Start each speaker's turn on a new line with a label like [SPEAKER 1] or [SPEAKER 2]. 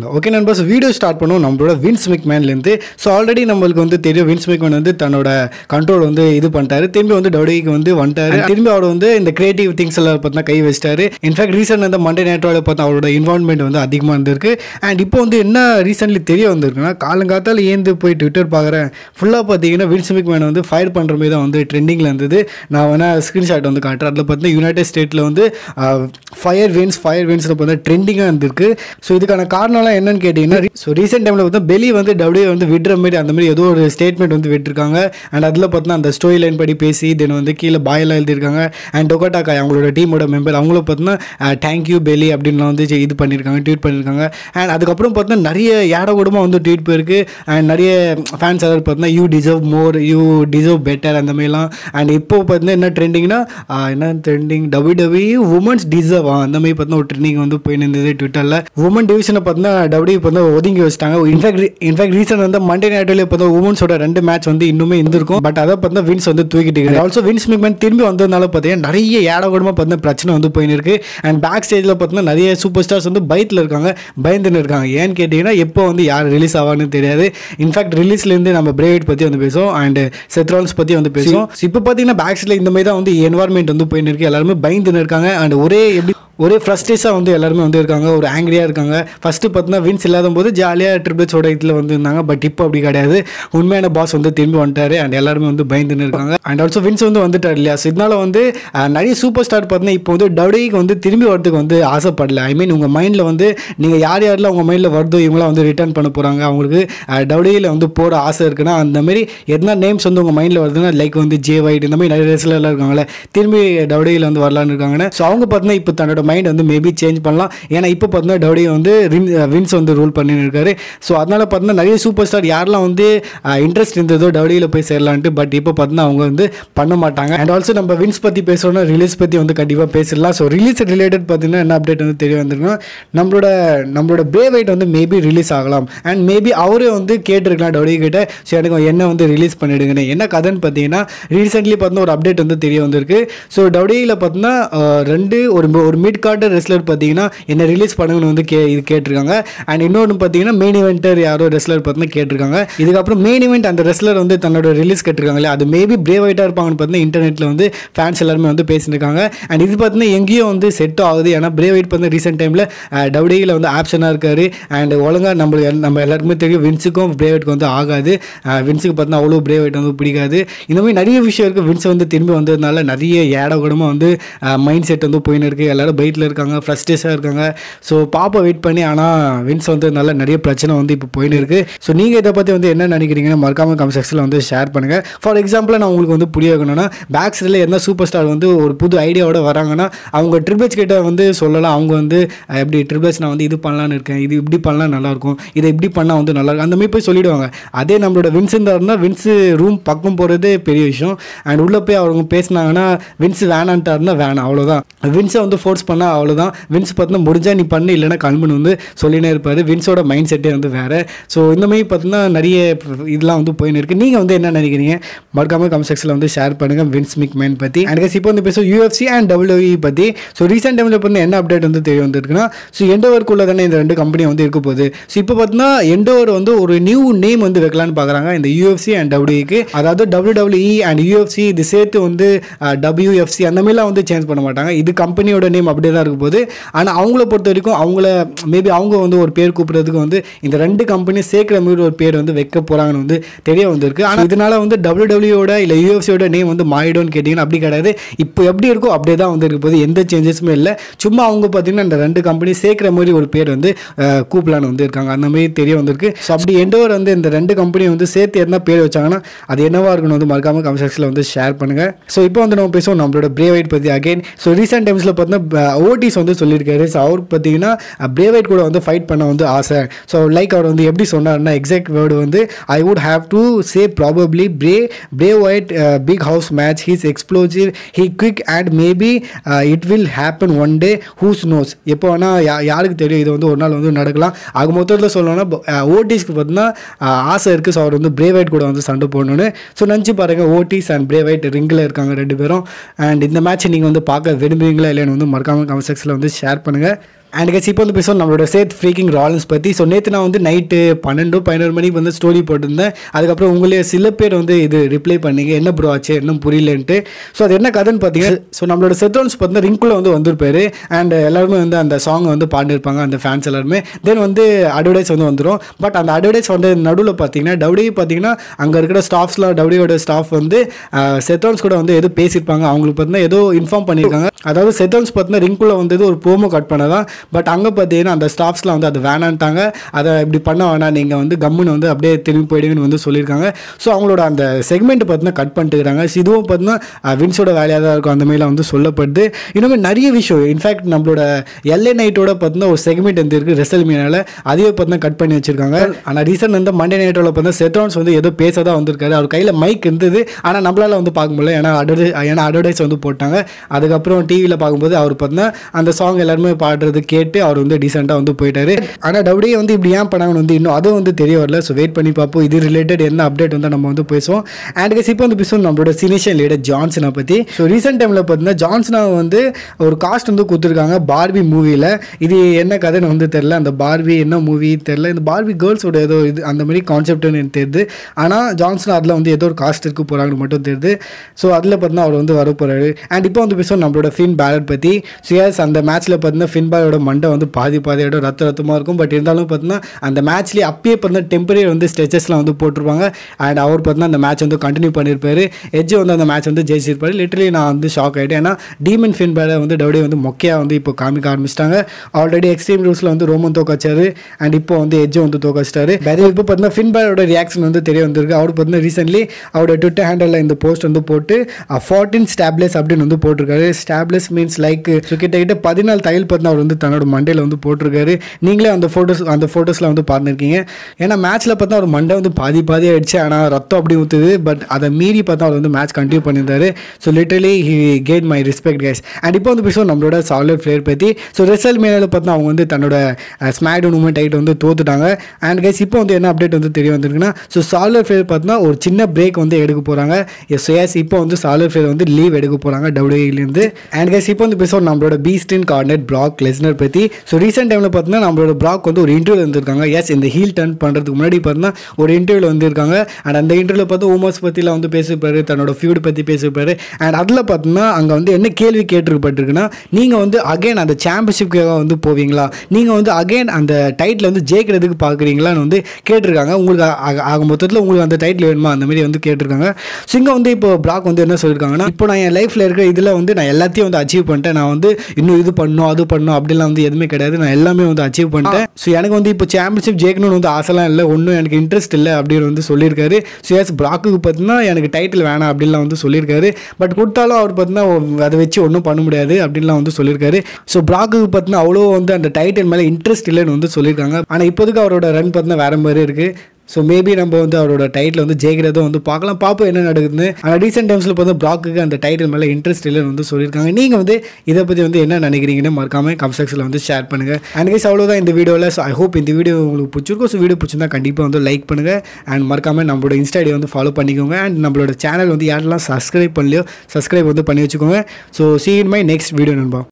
[SPEAKER 1] பண்ணுங்கள் okay நண்பர்ஸ் video start பண்ணுவோம் நம்மளோட வின்ஸ் மேன்லேருந்து ஸோ ஆல்ரெடி நம்மளுக்கு வந்து தெரியும் வின்ஸ் மேக்மேன் வந்து தன்னோட கண்ட்ரோல் வந்து இது பண்ணிட்டாரு திரும்பி வந்து டவுடிக்கு வந்து வந்துட்டாரு திரும்பி அவர் வந்து இந்த கிரியேட்டிவ் திங்ஸ் எல்லாம் பார்த்தா கை வச்சிட்டாரு இன்ஃபேக்ட் ரீசெண்ட் அந்த மண்டே நேட்டோட பார்த்தா அவரோட இன்வால்மெண்ட் வந்து அதிகமாக இருந்திருக்கு அண்ட் இப்போ வந்து என்ன ரீசென்ட்லி தெரிய வந்திருக்குன்னா காலங்காத்தால் ஏந்து போய் ட்விட்டர் பார்க்குறேன் ஃபுல்லாக பார்த்தீங்கன்னா வின்ஸ் மேக்மேன் வந்து ஃபயர் பண்ணுற மாதிரி தான் வந்து ட்ரெண்டிங்கில் இருந்தது நான் வேணா ஸ்க்ரீன்ஷாட் வந்து காட்டுறேன் அதில் பார்த்தீங்கன்னா யுனைடெட் ஸ்டேட்டில் வந்து ஃபயர் வின்ஸ் ஃபயர் வின்ஸில் பார்த்தா ட்ரெண்டிங்காக இருந்திருக்கு ஸோ இதுக்கான காரணம்லாம் என்னன்னு கேட்டிங்கன்னா ஸோ ரீசெண்ட் டைமில் பார்த்தா பெலி வந்து டபிள்யூ வந்து விடுற மாதிரி அந்த மாதிரி ஏதோ ஒரு ஸ்டேட்மெண்ட் வந்து விட்டுருக்காங்க அண்ட் அதில் பார்த்தீங்கன்னா அந்த ஸ்டோரி லைன் படி பேசி தென் வந்து கீழே பாயெல்லாம் எழுதியிருக்காங்க அண்ட் டொகோட்டாக்கா அவங்களோட டீமோட மெம்பர் அவங்களும் பார்த்தீங்கன்னா தேங்க்யூ பெலி அப்படின்னு வந்து இது பண்ணியிருக்காங்க ட்வீட் பண்ணியிருக்காங்க அண்ட் அதுக்கப்புறம் பார்த்தீங்கன்னா நிறைய ஏட கூடமாக வந்து ட்வீட் போயிருக்கு அண்ட் நிறைய ஃபேன்ஸ் அதாவது பார்த்தீங்கன்னா you deserve more you deserve better அந்த மாதிரிலாம் அண்ட் இப்போ பார்த்தீங்கன்னா என்ன ட்ரெண்டிங்னா என்ன trending W W women's deserve அந்த மாதிரி பார்த்தீங்கன்னா ஒரு ட்ரெண்டிங் வந்து போய் இருந்தது ட்விட்டரில் உமன் டிவிஷனை பார்த்தீங்கன்னா டபிள்யூ இப்போ வந்து ஒதுங்கி வச்சிட்டாங்க இன்ஃபேக்ட் இன்ஃபேக்ட் ரீசன் வந்து மண்டே நைட்டில் இப்போ தான் உமன்ஸோட ரெண்டு மேட்ச் வந்து இன்னுமே இருந்திருக்கும் பட் அதை பார்த்தீங்கன்னா வின்ஸ் வந்து தூக்கிட்டு ஆல்சோ வின்ஸ் மிக்மேன் திரும்பி வந்ததுனால பார்த்தீங்கன்னா நிறைய ஏட கூடமாக பார்த்தீங்கன்னா பிரச்சனை வந்து போயின்னு இருக்கு அண்ட் பேக் ஸ்டேஜில் பார்த்தீங்கன்னா நிறைய சூப்பர் ஸ்டார்ஸ் வந்து பயத்தில் இருக்காங்க பயந்துன்னு இருக்காங்க ஏன்னு கேட்டிங்கன்னா எப்போ வந்து யார் ரிலீஸ் ஆவான்னு தெரியாது இன்ஃபேக்ட் ரிலீஸ்லேருந்து நம்ம பிரேவேட் பற்றி வந்து பேசுவோம் அண்ட் செத்ரால்ஸ் பற்றி வந்து பேசுவோம் இப்போ பார்த்தீங்கன்னா பேக் ஸ்டேஜில் இந்த மாதிரி தான் வந்து என்வாரன்மெண்ட் வந்து போயின்னு இருக்கு எல்லாருமே பயந்துன்னு இருக்காங்க அண்ட் ஒரே எப்படி ஒரே ஃப்ரஸ்ட்ரேஸாக வந்து எல்லாருமே வந்து இருக்காங்க ஒரு ஆங்கிரியாக இருக்காங்க ஃபஸ்ட்டு பார்த்தீங்கன்னா வின்ஸ் இல்லாத போது ஜாலியாக ட்ரிபிள்ஸோட இதில் வந்து இருந்தாங்க பட் இப்போ அப்படி கிடையாது உண்மையான பாஸ் வந்து திரும்பி வந்துட்டாரு அண்ட் எல்லாருமே வந்து பயந்துன்னு இருக்காங்க அண்ட் ஆல்சோ வின்ஸ் வந்து வந்துட்டார் இல்லையா ஸோ இதனால வந்து அஹ், நிறைய சூப்பர் ஸ்டார் பார்த்தீங்கன்னா இப்போ வந்து டவுடிக்கு வந்து திரும்பி வரதுக்கு வந்து ஆசைப்படல ஐ மீன் உங்கள் மைண்டில் வந்து நீங்கள் யார் யாரெல்லாம் உங்கள் மைண்டில் வருதோ இவங்களாம் வந்து ரிட்டர்ன் பண்ண போகிறாங்க அவங்களுக்கு டவுடியில் வந்து போகிற ஆசை இருக்குன்னா அந்த மாதிரி எதனா நேம்ஸ் வந்து உங்கள் மைண்டில் வருதுன்னா லைக் வந்து ஜே ஒயிட் இந்த மாதிரி நிறைய ரெஸ்லர்லாம் இருக்காங்களே திரும்பி டவுடியில் வந்து வரலான்னு இருக்காங்கன்னு ஸோ அவங்க பார்த்தீங்கன்னா இப்போ தன்னோட மைண்ட் வந்து மேபி சேஞ்ச் பண்ணலாம் ஏன்னா இப்போ பார்த்தீங்கன்னா டவுடி வந்து ரின் வின்ஸ் வந்து ரூல் பண்ணின்னு இருக்காரு ஸோ அதனால பார்த்தீங்கன்னா நிறைய சூப்பர் ஸ்டார் யாரெல்லாம் வந்து இன்ட்ரெஸ்ட் இருந்ததோ டவுடியில் போய் சேரலான்ட்டு பட் இப்போ பார்த்தீங்கன்னா அவங்க வந்து பண்ண மாட்டாங்க அண்ட் ஆல்சோ நம்ம வின்ஸ் பற்றி பேசுகிறோம்னா ரிலீஸ் பற்றி வந்து கண்டிப்பாக பேசிடலாம் ஸோ ரிலீஸ் ரிலேட்டட் பார்த்தீங்கன்னா என்ன அப்டேட் வந்து தெரிய வந்திருக்குன்னா நம்மளோட நம்மளோட பே வெயிட் வந்து மேபி ரிலீஸ் ஆகலாம் அண்ட் மேபி அவரே வந்து கேட்டிருக்கலாம் டவுடி கிட்ட ஸோ எனக்கு என்ன வந்து ரிலீஸ் பண்ணிடுங்கன்னு என்ன கதைன்னு பார்த்தீங்கன்னா ரீசெண்ட்லி பார்த்தீங்கன்னா ஒரு அப்டேட் வந்து தெரிய வந்திருக்கு ஸோ டவுடியில் பார்த்தீங்கன்னா அஹ், ரெண்டு ஒரு ஒரு மிட் கார்டர் ரெஸ்லர் பார்த்தீங்கன்னா என்ன ரிலீஸ் பண்ணுங்கன்னு வந்து கே இது கேட்டிருக்காங்க அண்ட் இன்னொன்று பார்த்தீங்கன்னா மெயின் இவெண்டர் யாரோ ரெஸ்லர் பார்த்தீங்கன்னா கேட்டிருக்காங்க இதுக்கப்புறம் மெயின் இவெண்ட் அந்த ரெஸ்லர் வந்து தன்னோட ரிலீஸ் கேட்டிருக்காங்களே அது மேபி பிரேவ் ஆகிட்டா இருப்பாங்கன்னு பார்த்தீங்கன்னா இன்டர்நெட்டில் வந்து ஃபேன்ஸ் எல்லாருமே வந்து பேசியிருக்காங்க அண்ட் இது பார்த்தீங்கன்னா எங்கேயும் வந்து செட் ஆகுது ஏன்னா பிரேவ் ஆகிட் பார்த்தீங்கன்னா ரீசெண்ட் டைமில் டவுடியில் வந்து ஆப்ஷனாக இருக்காரு அண்ட் ஒழுங்காக நம்ம நம்ம எல்லாருக்குமே தெரியும் வின்ஸுக்கும் பிரேவேட்க்கு வந்து ஆகாது அஹ் வின்ஸுக்கு பார்த்தீங்கன்னா அவ்வளோ பிரேவேட் வந்து பிடிக்காது இந்த மாதிரி நிறைய விஷயம் இருக்குது வின்ஸ் வந்து திரும்பி வந்ததுனால நிறைய ஏட கூடமாக வந்து மைண்ட் செட் வந்து போயின்னு இருக்குது எல்லாரும் பைட்டில் இருக்காங்க ஃப்ரஸ்ட்ரேஸாக இருக்காங்க ஸோ பாப்பா வெயிட் பண்ணி ஆனால் வின்ஸ் வந்ததுனால நிறைய பிரச்சனை வந்து இப்போ போயின்னு இருக்குது ஸோ நீங்கள் இதை பற்றி வந்து என்ன நினைக்கிறீங்கன்னு மறக்காம கமெண்ட் செக்ஷனில் வந்து ஷேர் பண்ணுங்கள் ஃபார் எக்ஸாம்பிள் நான் உங்களுக்கு வந்து புரிய வைக்கணும்னா பேக் சைடில் என்ன சூப்பர் ஸ்டார் வந்து ஒரு புது ஐடியாவோட வராங்கன்னா அவங்க ட்ரிபிள்ஸ் கிட்ட வந்து சொல்லலாம் அவங்க வந்து அஹ், எப்படி ட்ரிபிள்ஸ் நான் வந்து இது பண்ணலான்னு இருக்கேன் இது இப்படி பண்ணலாம் நல்லாயிருக்கும் இதை இப்படி பண்ணால் வந்து நல்லா இருக்கும் அந்த மாதிரி போய் சொல்லிடுவாங்க அதே நம்மளோட வின்ஸ் இருந்தாருன்னா வின்ஸ் ரூம் பக்கம் போகிறதே பெரிய விஷயம் அண்ட் உள்ளே போய் அவங்க பேசினாங்கன்னா வின்ஸ் வேணான்ட்டாருன்னா வேணாம் அவ்வளோதான் வின்ஸை வந்து ஃபோர்ஸ் பண்ணால் அவ்வளோதான் வின்ஸ் பார்த்தீங்கன்னா முடிஞ்சா நீ பண்ணு இல்லைன்னா கல்மன் வந்து சொல்லினே இருப்பார் வின்ஸோட மைண்ட் செட்டே வந்து வேறு ஸோ இந்த மாதிரி பார்த்தீங்கன்னா நிறைய இதெல்லாம் வந்து போயின்னு இருக்குது நீங்கள் வந்து என்ன நினைக்கிறீங்க மறக்காம கமெண்ட் செக்ஷனில் வந்து ஷேர் பண்ணுங்கள் வின்ஸ் மிக் மேன் பற்றி அண்ட் guys, இப்போ வந்து பேசுவோம் யூஎஃப்சி அண்ட் டபிள்யூஇ பற்றி ஸோ ரீசெண்ட் டைமில் இப்போ என்ன அப்டேட் வந்து தெரிய வந்திருக்குன்னா ஸோ எண்டோவருக்குள்ளே தானே இந்த ரெண்டு கம்பெனி வந்து இருக்க போகுது ஸோ இப்போ பார்த்தீங்கன்னா எண்டோவர் வந்து ஒரு நியூ நேம் வந்து வைக்கலான்னு பார்க்குறாங்க இந்த யூஎஃப்சி அண்ட் டபிள்யூக்கு அதாவது டபிள்யூ அண்ட் யூஎஃப்சி இது சேர்த்து வந்து டபிள்யூஎஃப்சி அந்த மாதிரிலாம் வந்து சேஞ்ச் பண்ண மாட்டாங்க இது கம்பெனியோட நேம் அப்படியே தான் இருக்க போகுது ஆனால் அவங்கள பொறுத்த வரைக்கும் அவங்கள மேபி அவங்க வந்து ஒரு பேர் கூப்பிட்றதுக்கு வந்து இந்த ரெண்டு கம்பெனி சேர்க்குற மாதிரி ஒரு பேர் வந்து வைக்க போகிறாங்கன்னு வந்து தெரிய வந்திருக்கு ஆனால் இதனால வந்து டபிள்யூ டபிள்யூட இல்லை யூஎஃப்சியோட நேம் வந்து மாறிடும்னு கேட்டிங்கன்னா அப்படி கிடையாது இப்போ எப்படி இருக்கோ அப்படியே தான் வந்து இருக்க போகுது எந்த சேஞ்சஸுமே இல்லை சும்மா அவங்க பார்த்தீங்கன்னா இந்த ரெண்டு கம்பெனி சேர்க்குற மாதிரி ஒரு பேர் வந்து அஹ், கூப்பிடலான்னு வந்து இருக்காங்க அந்த மாதிரி தெரிய வந்திருக்கு ஸோ அப்படி எண்டோவர் வந்து இந்த ரெண்டு கம்பெனி வந்து சேர்த்து என்ன பேர் வச்சாங்கன்னா அது என்னவா இருக்கணும் வந்து மறக்காம கமெண்ட் செக்ஷனில் வந்து ஷேர் பண்ணுங்க ஸோ இப்போ வந்து நம்ம பேசுவோம் நம்மளோட பிரேவைட் பற்றி அகைன் ஸோ ரீசெண்ட் டைம்ஸில் பார்த்தீங்கன்னா ஓடிஸ் வந்து சொல்லியிருக்காரு ஸோ அவர் பார்த்தீங்கன்னா பிரேவைட் கூட வந்து ஃபைட் பண்ண வந்து ஆசை ஸோ லைக் அவர் வந்து எப்படி சொன்னார்னா எக்ஸாக்ட் வேர்டு வந்து I would have to say probably Bray Bray Wyatt big house match he's explosive he quick and maybe it will happen one day who knows எப்போ வேணால் யா யாருக்கு தெரியும் இது வந்து ஒரு நாள் வந்து நடக்கலாம் ஆக மொத்தத்தில் சொல்லணும்னா ஓடிஸ்க்கு பார்த்தீங்கன்னா அஹ், ஆசை இருக்குது ஸோ அவர் வந்து பிரேவைட் கூட வந்து சண்டை போடணும்னு ஸோ நினச்சி பாருங்கள் ஓடிஸ் அண்ட் பிரேவைட் ரிங்கில் இருக்காங்க ரெண்டு பேரும் அண்ட் இந்த மேட்ச் நீங்கள் வந்து பார்க்க விரும்புவீங்களா இல்லைன்னு வந்து மறக்காமல் கமெண்ட் செக்ஷனில் வந்து ஷேர் பண்ணுங்கள் அண்ட் கட்சி இப்போ வந்து பேசுவோம் நம்மளோட சேத் ஃப்ரீக்கிங் ராலன்ஸ் பற்றி ஸோ நேற்று நான் வந்து நைட்டு பன்னெண்டு பதினோரு மணிக்கு வந்து ஸ்டோரி போட்டிருந்தேன் அதுக்கப்புறம் உங்களே சில பேர் வந்து இது ரிப்ளை பண்ணீங்க என்ன ப்ரோ ஆச்சு இன்னும் புரியலன்ட்டு ஸோ அது என்ன கதைன்னு பார்த்தீங்கன்னா ஸோ நம்மளோட செத் ராலன்ஸ் பார்த்தீங்கன்னா ரிங்குள்ளே வந்து வந்திருப்பாரு அண்ட் எல்லாருமே வந்து அந்த சாங் வந்து பாடிருப்பாங்க அந்த ஃபேன்ஸ் எல்லாருமே தென் வந்து அட்வர்டைஸ் வந்து வந்துடும் பட் அந்த அட்வர்டைஸ் வந்து நடுவில் பார்த்தீங்கன்னா டவுடி பார்த்தீங்கன்னா அங்கே இருக்கிற ஸ்டாஃப்ஸ்லாம் டவுடியோட ஸ்டாஃப் வந்து செத்தோன்ஸ் கூட வந்து ஏதோ பேசியிருப்பாங்க அவங்களுக்கு பார்த்தீங்கன்னா ஏதோ இன்ஃபார்ம் பண்ணியிருக்காங்க அதாவது செத்தோன்ஸ் பார்த்தீங்கன்னா ரிங்குள்ளே வந்தது ஒரு ப்ரோமோ கட் பண்ணதான் பட் அங்கே பார்த்தீங்கன்னா அந்த ஸ்டாஃப்ஸ்லாம் வந்து அது வேணான்ட்டாங்க அதை இப்படி பண்ண வேணாம் நீங்கள் வந்து கம்முன்னு வந்து அப்படியே திரும்பி போயிடுங்கன்னு வந்து சொல்லியிருக்காங்க ஸோ அவங்களோட அந்த செக்மெண்ட் பார்த்தீங்கன்னா கட் பண்ணிட்டு இருக்காங்க So இதுவும் பார்த்தீங்கன்னா வின்ஸோட வேலையாக தான் இருக்கும் அந்த மாதிரிலாம் வந்து சொல்லப்படுது இன்னுமே நிறைய விஷயம் இன்ஃபேக்ட் நம்மளோட எல்ஏ நைட்டோட பார்த்தீங்கன்னா ஒரு செக்மெண்ட் வந்து இருக்குது ரெசல் மீனால அதையே பார்த்தீங்கன்னா கட் பண்ணி வச்சிருக்காங்க ஆனால் ரீசன் வந்து மண்டே நைட்டோட பார்த்தீங்கன்னா செத்ரான்ஸ் வந்து ஏதோ பேச தான் வந்திருக்காரு அவர் கையில் மைக் இருந்தது ஆனால் நம்மளால வந்து பார்க்க முடியல ஏன்னா அட்வர்டைஸ் ஏன்னா அட்வர்டைஸ் வந்து போட்டாங்க அதுக்கப்புறம் டிவியில் பார்க்கும்போது அவர் பார்த்தீங்கன்னா அந்த சாங் எல்லாருமே பாடுறது கேட்டு அவர் வந்து டீசெண்டாக வந்து போயிட்டாரு ஆனால் டவுடியே வந்து இப்படி ஏன் பண்ணாங்கன்னு வந்து இன்னும் அதுவும் வந்து தெரிய வரல ஸோ வெயிட் பண்ணி பார்ப்போம் இது ரிலேட்டட் என்ன அப்டேட் வந்து நம்ம வந்து பேசுவோம் அண்ட் கஸ் இப்போ வந்து பேசுவோம் நம்மளோட சினிஷியல் லீடர் ஜான்சனை பற்றி ஸோ ரீசெண்ட் டைமில் பார்த்தீங்கன்னா ஜான்சனா வந்து ஒரு காஸ்ட் வந்து கொடுத்துருக்காங்க பார்பி மூவியில் இது என்ன கதைன்னு வந்து தெரில அந்த பார்பி என்ன மூவி தெரில இந்த பார்பி கேர்ள்ஸோட ஏதோ இது அந்த மாதிரி கான்செப்ட்னு எனக்கு தெரியுது ஆனால் ஜான்சன் அதில் வந்து ஏதோ ஒரு காஸ்ட் இருக்க போகிறாங்கன்னு மட்டும் தெரியுது ஸோ அதில் பார்த்தீங்கன்னா அவர் வந்து வர போகிறாரு அண்ட் இப்போ வந்து பேசுவோம் நம்மளோட ஃபின் பேலட் பற்றி சியாஸ் அந்த மேட்ச்சில் பார்த்தீங்கன்னா ஃபின் பேலோட மண்டை வந்து பாதி பாதியோட ரத்த ரத்தமாக இருக்கும் பட் இருந்தாலும் பார்த்தீங்கன்னா அந்த மேட்ச்லேயே அப்பயே பார்த்தீங்கன்னா டெம்பரரி வந்து ஸ்ட்ரெச்சஸ்லாம் வந்து போட்டிருப்பாங்க அண்ட் அவர் பார்த்தீங்கன்னா அந்த மேட்ச் வந்து கண்டினியூ பண்ணியிருப்பாரு எஜ்ஜு வந்து அந்த மேட்ச் வந்து ஜெயிச்சிருப்பாரு லிட்டரலி நான் வந்து ஷாக் ஆகிட்டேன் ஏன்னா டீமன் ஃபின் பேலை வந்து டவுடே வந்து மொக்கையாக வந்து இப்போ காமிக்க ஆரம்பிச்சிட்டாங்க ஆல்ரெடி எக்ஸ்ட்ரீம் ரூல்ஸில் வந்து ரோமன் தோக்காச்சாரு அண்ட் இப்போ வந்து எஜ்ஜு வந்து தோக்காச்சிட்டாரு வேறு இப்போ பார்த்தீங்கன்னா ஃபின் பேலோட ரியாக்ஷன் வந்து தெரிய வந்திருக்கு அவர் பார்த்தீங்கன்னா ரீசென்ட்லி அவரோட ட்விட்டர் ஹேண்டலில் இந்த போஸ்ட் வந்து போட்டு ஃபார்ட்டின் ஸ்டாப்லெஸ் அப்படின்னு வந்து போட்டிருக்காரு ஸ்டாப்லெஸ் மீன்ஸ் லைக் ஸோ கிட்ட கிட்ட பதினாலு தையல் பார்த்தீங்கன்னா அவர் வந்து தன்னோட மண்டையில் வந்து போட்டிருக்காரு நீங்களே அந்த ஃபோட்டோஸ் அந்த ஃபோட்டோஸில் வந்து பார்த்துருக்கீங்க ஏன்னா மேட்ச்சில் பார்த்தா அவர் மண்டை வந்து பாதி பாதி ஆயிடுச்சு ஆனால் ரத்தம் அப்படி ஊற்றுது பட் அதை மீறி பார்த்தா அவர் வந்து மேட்ச் கண்டினியூ பண்ணியிருந்தாரு so literally he got my respect guys and இப்போ வந்து பேசுவோம் நம்மளோட சாலிட் பிளேயர் பற்றி ஸோ ரிசல்ட் மேலே பார்த்தா அவங்க வந்து தன்னோட ஸ்மாக் டவுன் மூமெண்ட் டைட் வந்து தோத்துட்டாங்க அண்ட் கைஸ் இப்போ வந்து என்ன அப்டேட் வந்து தெரிய வந்திருக்குன்னா ஸோ சாலிட் பிளேயர் பார்த்தீங்கன்னா ஒரு சின்ன பிரேக் வந்து எடுக்க போகிறாங்க எஸ் எஸ் இப்போ வந்து சாலிட் பிளேயர் வந்து லீவ் எடுக்க போகிறாங்க டபிள்யூலேருந்து அண்ட் கைஸ் இப்போ வந்து பேசுவோம் நம்மளோட பீஸ்டின் கார்னெட் பிராக் லெஸ்னர் பற்றி ஸோ ரீசெண்ட் டைமில் பார்த்தீங்கன்னா நம்மளோட பிராக் வந்து ஒரு இன்டர்வியூ வந்திருக்காங்க எஸ் இந்த ஹீல் டர்ன் பண்ணுறதுக்கு முன்னாடி பார்த்தீங்கன்னா ஒரு இன்டர்வியூவில் வந்திருக்காங்க அண்ட் அந்த இன்டர்வியூவில் பார்த்து உமர்ஸ் பற்றிலாம் வந்து பேசியிருப்பாரு தன்னோட ஃபியூட் பற்றி பேசியிருப்பாரு அண்ட் அதில் பார்த்தீங்கன்னா அங்கே வந்து என்ன கேள்வி கேட்டிருக்கப்பட்டிருக்குன்னா நீங்கள் வந்து அகைன் அந்த சாம்பியன்ஷிப்காக வந்து போவீங்களா நீங்கள் வந்து அகைன் அந்த டைட்டில் வந்து ஜெயிக்கிறதுக்கு பார்க்குறீங்களான்னு வந்து கேட்டிருக்காங்க உங்களுக்கு ஆக- ஆக மொத்தத்தில் உங்களுக்கு அந்த டைட்டில் வேணுமா அந்த மாதிரி வந்து கேட்டிருக்காங்க ஸோ இங்கே வந்து இப்போ பிராக் வந்து என்ன சொல்லியிருக்காங்கன்னா இப்போ நான் என் லைஃப்பில் இருக்கிற இதில் வந்து நான் எல்லாத்தையும் வந்து அச்சீவ் பண்ணிட்டேன் நான் வந்து இன்னும் இது பண்ணணும் அது பண்ணணும் அப்படிலாம் வந்து எதுவுமே கிடையாது நான் எல்லாமே வந்து அச்சீவ் பண்ணிட்டேன் ஸோ எனக்கு வந்து இப்போ சாம்பியன்ஷிப் ஜெயிக்கணும்னு வந்து ஆசைலாம் இல்லை ஒன்றும் எனக்கு இன்ட்ரெஸ்ட் இல்லை அப்படின்னு வந்து சொல்லியிருக்காரு ஸோ எஸ் பிராக்குக்கு பார்த்தீங்கன்னா எனக்கு டைட்டில் வேணாம் அப்படின்லாம் வந்து சொல்லியிருக்காரு பட் கொடுத்தாலும் அவர் பார்த்தீங்கன்னா அதை வச்சு ஒன்றும் பண்ண முடியாது அப்படின்லாம் வந்து சொல்லியிருக்காரு ஸோ பிராக்குக்கு பார்த்தீங்கன்னா அவ்வளோ வந்து அந்த டைட்டில் மேலே இன்ட்ரெஸ்ட் இல்லைன்னு வந்து சொல்லியிருக்காங்க ஆனால் இப்போதைக்கு அவரோட ரன் பார்த்தீங்கன்னா வேற மாதிரி இருக்குது ஸோ மேபி நம்ம வந்து அவரோட டைட்டில் வந்து ஜெயிக்கிறதும் வந்து பார்க்கலாம் பார்ப்போம் என்ன நடக்குதுன்னு ஆனால் ரீசெண்ட் டைம்ஸில் இப்போ வந்து பிராக்குக்கு அந்த டைட்டில் மேலே இன்ட்ரெஸ்ட் இல்லைன்னு வந்து சொல்லியிருக்காங்க நீங்கள் வந்து இதை பற்றி வந்து என்ன நினைக்கிறீங்கன்னு மறக்காமல் கமெண்ட் செக்ஷனில் வந்து ஷேர் பண்ணுங்கள் அண்ட் கைஸ் அவ்வளோதான் இந்த வீடியோவில் ஸோ ஐ ஹோப் இந்த வீடியோ உங்களுக்கு பிடிச்சிருக்கும் ஸோ வீடியோ பிடிச்சிருந்தா கண்டிப்பாக வந்து லைக் பண்ணுங்கள் அண்ட் மறக்காமல் நம்மளோட இன்ஸ்டா ஐடி வந்து ஃபாலோ பண்ணிக்கோங்க அண்ட் நம்மளோட சேனல் வந்து யாரெல்லாம் சப்ஸ்கிரைப் பண்ணலையோ சப்ஸ்கிரைப் வந்து பண்ணி வச்சுக்கோங்க so see you in my next video நண்பா